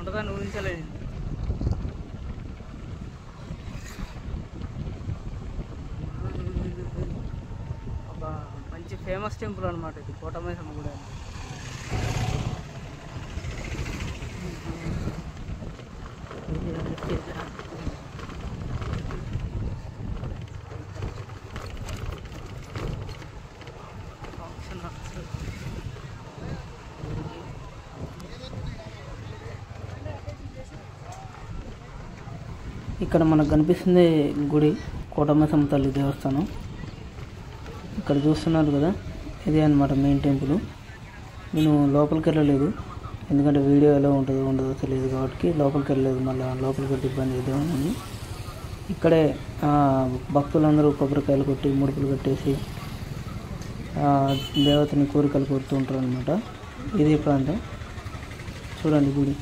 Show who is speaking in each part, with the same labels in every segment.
Speaker 1: ఉంటుందని ఊహించలేదు ఒక మంచి ఫేమస్ టెంపుల్ అనమాట ఇది కోటమైసమ్మ గుడి అని ఫంక్షన్ హాల్స్. ఇక్కడ మనకు కనిపిస్తుంది గుడి కోటమ్మసమ్మ తల్లి దేవస్థానం ఇక్కడ చూస్తున్నారు కదా ఇదే అన్నమాట మెయిన్ టెంపుల్ నేను లోపలికి వెళ్ళలేదు ఎందుకంటే వీడియో ఎలా ఉంటుందో ఉండదో తెలియదు కాబట్టి లోపలికి వెళ్ళలేదు మళ్ళీ లోపలికి వెళ్తే ఇబ్బంది అవుతుందని ఇక్కడే ఆ, భక్తులందరూ కొబ్బరికాయలు కొట్టి ముడుపులు కట్టేసి ఆ, దేవతని కోరికలు కోరుతూ ఉంటారు అనమాట ఇదే ప్రాంతం చూడండి గుడి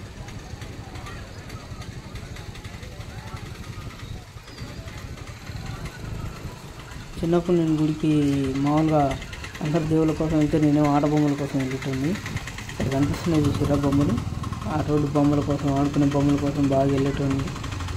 Speaker 1: చిన్నప్పుడు నేను గుడికి మామూలుగా అందరు దేవుళ్ళ కోసం వెళ్తే నేనేమో ఆట బొమ్మల కోసం వెళ్ళేటోని ఇక్కడ కనిపిస్తున్నాయి చూసారా బొమ్మలు ఆ రోడ్డు బొమ్మల కోసం ఆడుకునే బొమ్మల కోసం బాగా వెళ్ళేటోని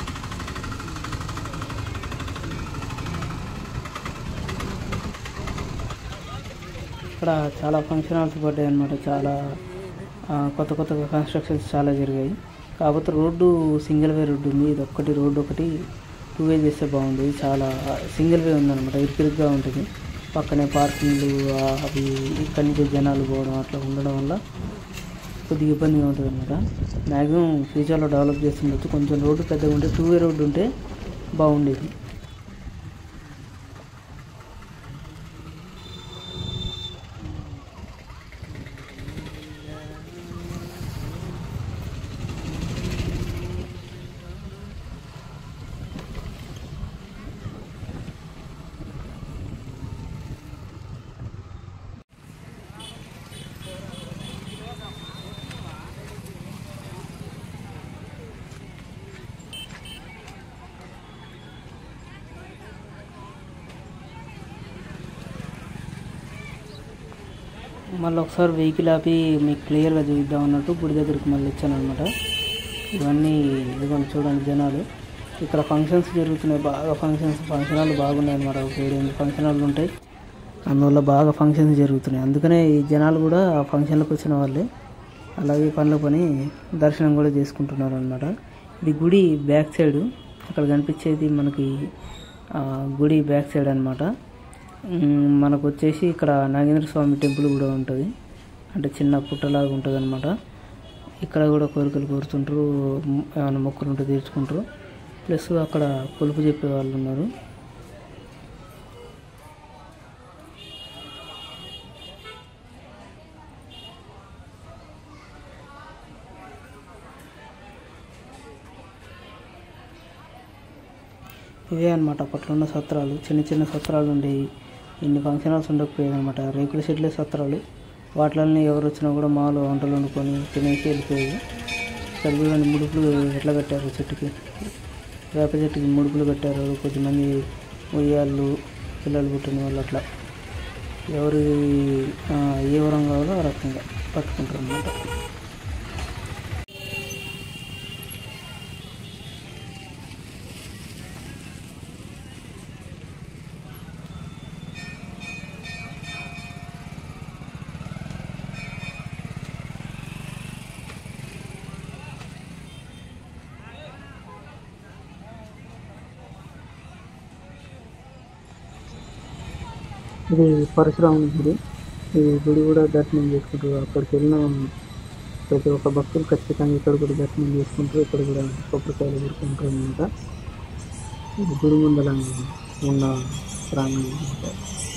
Speaker 1: ఇక్కడ చాలా ఫంక్షన్ హాల్స్ పడ్డాయి అనమాట చాలా ఆ, కొత్త కొత్తగా కన్స్ట్రక్షన్స్ చాలా జరిగాయి కాకపోతే రోడ్డు సింగిల్ వే రోడ్డు ఉంది ఇది ఒక్కటి రోడ్డు ఒకటి టూ వే చేస్తే బాగుంది చాలా సింగిల్ వే ఉందన్నమాట ఇరుకిరుగ్గా ఉంటుంది పక్కనే పార్కింగ్లు ఆ, అవి ఇక్కడి నుంచి జనాలు పోవడం అట్లా ఉండడం వల్ల కొద్దిగా ఇబ్బందిగా ఉంటుంది అనమాట మ్యాక్సిమం ఫ్యూచర్లో డెవలప్ చేస్తుండొచ్చు కొంచెం రోడ్డు పెద్దగా ఉంటే టూ వే రోడ్డు ఉంటే బాగుండేది మళ్ళీ ఒకసారి వెహికల్ ఆపి మీకు క్లియర్గా చూద్దాం అన్నట్టు గుడి దగ్గరికి మళ్ళీ వచ్చాను అనమాట ఇవన్నీ ఇదిగోండి చూడండి జనాలు ఇక్కడ ఫంక్షన్స్ జరుగుతున్నాయి బాగా ఫంక్షన్స్ ఫంక్షన్ హాల్ బాగున్నాయి అనమాట ఒక ఏడు ఎనిమిది ఫంక్షన్ హాల్ ఉంటాయి అందువల్ల బాగా ఫంక్షన్స్ జరుగుతున్నాయి అందుకనే ఈ జనాలు కూడా ఆ ఫంక్షన్లకు వచ్చిన వాళ్ళే అలాగే పనుల పని దర్శనం కూడా చేసుకుంటున్నారు అనమాట ఇది గుడి బ్యాక్ సైడ్ అక్కడ కనిపించేది మనకి ఆ, గుడి బ్యాక్ సైడ్ అనమాట మనకు వచ్చేసి ఇక్కడ నాగేంద్ర స్వామి టెంపుల్ కూడా ఉంటుంది అంటే చిన్న పుట్టలాగా ఉంటుంది అనమాట ఇక్కడ కూడా కోరికలు కోరుతుంటారు మ్, ఏమైనా మొక్కులు ఉంటే తీర్చుకుంటారు ప్లస్ అక్కడ కొలుపు చెప్పే వాళ్ళు ఉన్నారు ఇవే అనమాట అప్పట్లో ఉన్న సత్రాలు చిన్న చిన్న సత్రాలు ఉండేవి ఇన్ని ఫంక్షన్ హాల్స్ ఉండకపోయేది అనమాట రేకుల షెడ్లే సత్రాలు వాటిని ఎవరు వచ్చినా కూడా మాలో వంటలు వండుకొని తినేసి వెళ్ళిపోయేది ఇక్కడ చూడండి ముడుపులు ఎట్లా కట్టారు చెట్టుకి వేప చెట్టుకి ముడుపులు కట్టారు కొద్దిమంది ఉయ్యాళ్ళు పిల్లలు పుట్టిన వాళ్ళు అట్లా ఎవరు ఆ, ఏ వరం కావాలో ఆ రకంగా పట్టుకుంటారు అనమాట ఇది పరశురాముని గుడి ఈ గుడి కూడా దర్శనం చేసుకుంటారు అక్కడికి వెళ్ళిన ప్రతి ఒక్క భక్తులు ఖచ్చితంగా ఇక్కడ కూడా దర్శనం చేసుకుంటారు ఇక్కడ కూడా కొబ్బరికాయలు పెట్టుకుంటారు అనమాట ఇది గుడి ముందల ఉన్న ప్రాంగణం అన్నమాట